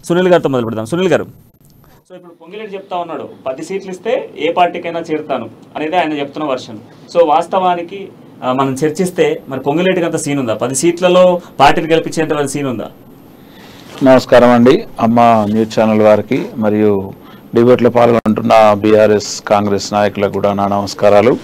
సునీల్ గారితో మొదలు పెడదాం సునీల్ గారు సో ఇప్పుడు పొంగిరెడ్డి చెప్తా ఉన్నాడు పది సీట్లు ఇస్తే ఏ పార్టీకైనా చేరుతాను అనేది ఆయన చెప్తున్న వర్షన్ సో వాస్తవానికి ఆ, మనం చర్చిస్తే మరి పొంగిరెడ్డికి అంత సీన్ ఉందా పది సీట్లలో పార్టీని గెలిపించేంత సీన్ ఉందా నమస్కారం అండి అమ్మ న్యూస్ ఛానల్ వారికి మరియు డిబేట్లో పాల్గొంటున్న బీఆర్ఎస్ కాంగ్రెస్ నాయకులకు కూడా నా నమస్కారాలు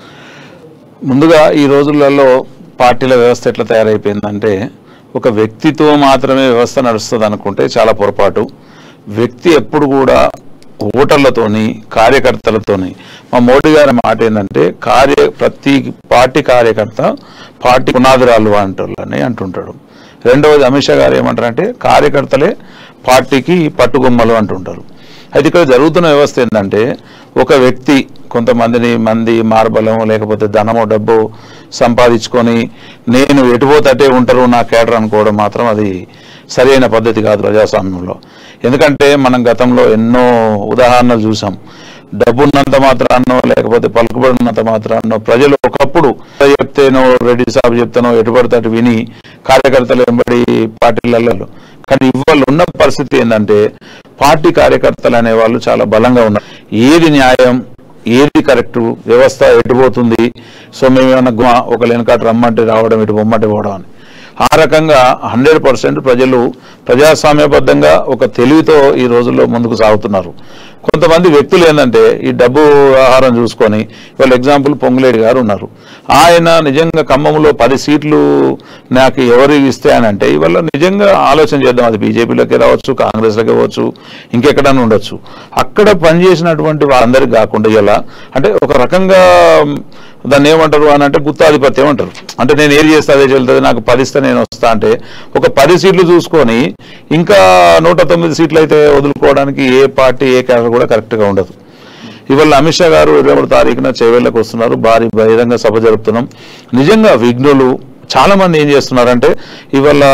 ముందుగా ఈ రోజులలో పార్టీల వ్యవస్థ ఎట్లా తయారైపోయిందంటే ఒక వ్యక్తితో మాత్రమే వ్యవస్థ నడుస్తుంది అనుకుంటే చాలా పొరపాటు వ్యక్తి ఎప్పుడు కూడా ఓటర్లతోని కార్యకర్తలతోని మా మోడీ గారి మాట ఏంటంటే కార్య ప్రతి పార్టీ కార్యకర్త పార్టీ పునాదురాలు అంటారని అంటుంటాడు రెండవది అమిత్ షా గారు ఏమంటారంటే కార్యకర్తలే పార్టీకి పట్టుగొమ్మలు అంటుంటారు అయితే ఇక్కడ జరుగుతున్న వ్యవస్థ ఏంటంటే ఒక వ్యక్తి కొంతమందిని మంది మార్బలం లేకపోతే ధనము డబ్బు సంపాదించుకొని నేను ఎటుపోతటే ఉంటారు నా కేటర్ అనుకోవడం మాత్రం అది సరైన పద్ధతి కాదు ప్రజాస్వామ్యంలో ఎందుకంటే మనం గతంలో ఎన్నో ఉదాహరణలు చూసాం డబ్బున్నంత మాత్రాన్నో లేకపోతే పలుకుబడి ఉన్నంత మాత్రాన్నో ప్రజలు ఒకప్పుడు చెప్తేనో రెడ్డి సాబ్ చెప్తానో ఎటుపడితే అటు విని కార్యకర్తలు వెంబడి పార్టీలలో కానీ ఇవాళ ఉన్న పరిస్థితి ఏంటంటే పార్టీ కార్యకర్తలు అనేవాళ్ళు చాలా బలంగా ఉన్నారు ఏది న్యాయం ఏది కరెక్ట్ వ్యవస్థ ఎటుపోతుంది సో మేము ఏమన్నా గుమ ఒక వెనకాట రమ్మంటే రావడం ఇటు బొమ్మంటే పోవడం అని ఆ రకంగా హండ్రెడ్ పర్సెంట్ ప్రజలు ప్రజాస్వామ్యబద్ధంగా ఒక తెలివితో ఈ రోజుల్లో ముందుకు సాగుతున్నారు కొంతమంది వ్యక్తులు ఏంటంటే ఈ డబ్బు ఆహారం చూసుకొని వాళ్ళ ఎగ్జాంపుల్ పొంగులేడి గారు ఉన్నారు ఆయన నిజంగా ఖమ్మంలో పది సీట్లు నాకు ఎవరు ఇస్తే అని అంటే ఇవాళ నిజంగా ఆలోచన చేద్దాం అది బీజేపీలోకి రావచ్చు కాంగ్రెస్లోకి అవ్వచ్చు ఇంకెక్కడైనా ఉండొచ్చు అక్కడ పనిచేసినటువంటి వాళ్ళందరికీ కాకుండా ఇలా అంటే ఒక రకంగా దాన్ని ఏమంటారు అని అంటే గుత్తాధిపత్యం అంటారు అంటే నేను ఏది చేస్తే అదే చెల్తుంది నాకు పది ఇస్తే నేను వస్తా అంటే ఒక పది సీట్లు చూసుకొని ఇంకా నూట తొమ్మిది సీట్లు అయితే వదులుకోవడానికి ఏ పార్టీ ఏ క్యాడర్ కూడా కరెక్ట్గా ఉండదు ఇవాళ అమిత్ షా గారు ఇరవై మూడు తారీఖున చేవేళ్ళకి వస్తున్నారు భారీ బహిరంగ సభ జరుపుతున్నాం నిజంగా విఘ్నులు చాలా మంది ఏం చేస్తున్నారంటే ఇవాళ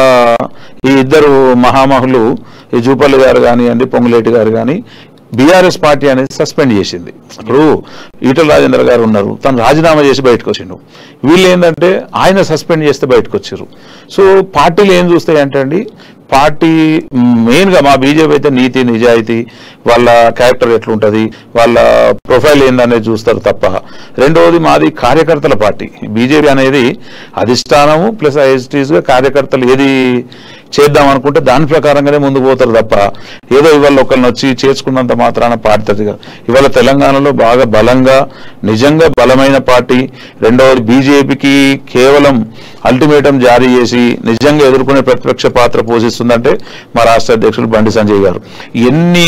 ఈ ఇద్దరు మహామహులు ఈ జూపల్లి గారు కానివ్వండి పొంగులేటి గారు కానీ బీఆర్ఎస్ పార్టీ అనేది సస్పెండ్ చేసింది ఇప్పుడు ఈటల రాజేంద్ర గారు ఉన్నారు తను రాజీనామా చేసి బయటకు వచ్చిండు వీళ్ళు ఏంటంటే ఆయన సస్పెండ్ చేస్తే బయటకు వచ్చారు సో పార్టీలు ఏం చూస్తాయి అంటే అండి పార్టీ మెయిన్గా మా బీజేపీ అయితే నీతి నిజాయితీ వాళ్ళ క్యారెక్టర్ ఎట్లుంటుంది వాళ్ళ ప్రొఫైల్ ఏందనేది చూస్తారు తప్ప రెండవది మాది కార్యకర్తల పార్టీ బీజేపీ అనేది అధిష్టానము ప్లస్ ఐఎస్టీస్గా కార్యకర్తలు ఏది చేద్దాం అనుకుంటే దాని ప్రకారంగానే ముందుకు పోతారు తప్ప ఏదో ఇవాళ ఒకరిని వచ్చి చేర్చుకున్నంత మాత్రాన పార్టీ కాదు. ఇవాళ తెలంగాణలో బాగా బలంగా నిజంగా బలమైన పార్టీ రెండవది బీజేపీకి కేవలం అల్టిమేటం జారీ చేసి నిజంగా ఎదుర్కొనే ప్రతిపక్ష పాత్ర పోషిస్తుందంటే మా రాష్ట్ర అధ్యక్షులు బండి సంజయ్ గారు ఎన్ని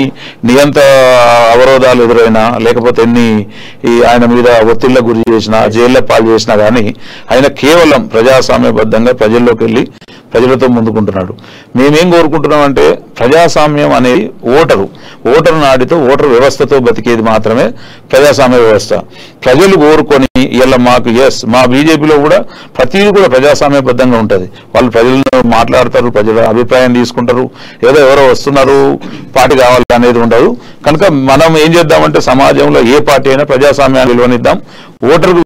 నియంత అవరోధాలు ఎదురైనా లేకపోతే ఎన్ని ఈ ఆయన మీద ఒత్తిళ్ల గురి చేసినా జైళ్ళ పాలు చేసినా కానీ ఆయన కేవలం ప్రజాస్వామ్యబద్ధంగా ప్రజల్లోకి వెళ్ళి ప్రజలతో ముందుకుంటున్నాడు మేమేం కోరుకుంటున్నాం అంటే ప్రజాస్వామ్యం అనేది ఓటరు ఓటరు నాడితో ఓటరు వ్యవస్థతో బతికేది మాత్రమే ప్రజాస్వామ్య వ్యవస్థ ప్రజలు కోరుకొని ఇలా మాకు ఎస్ మా బీజేపీలో కూడా ప్రతిదీ కూడా ప్రజాస్వామ్యబద్ధంగా ఉంటుంది వాళ్ళు ప్రజలను మాట్లాడతారు ప్రజల అభిప్రాయం తీసుకుంటారు ఏదో ఎవరో వస్తున్నారు పార్టీ కావాలి అనేది ఉండదు కనుక మనం ఏం చేద్దామంటే సమాజంలో ఏ పార్టీ అయినా ప్రజాస్వామ్యాన్ని విలువనిద్దాం ఓటర్కు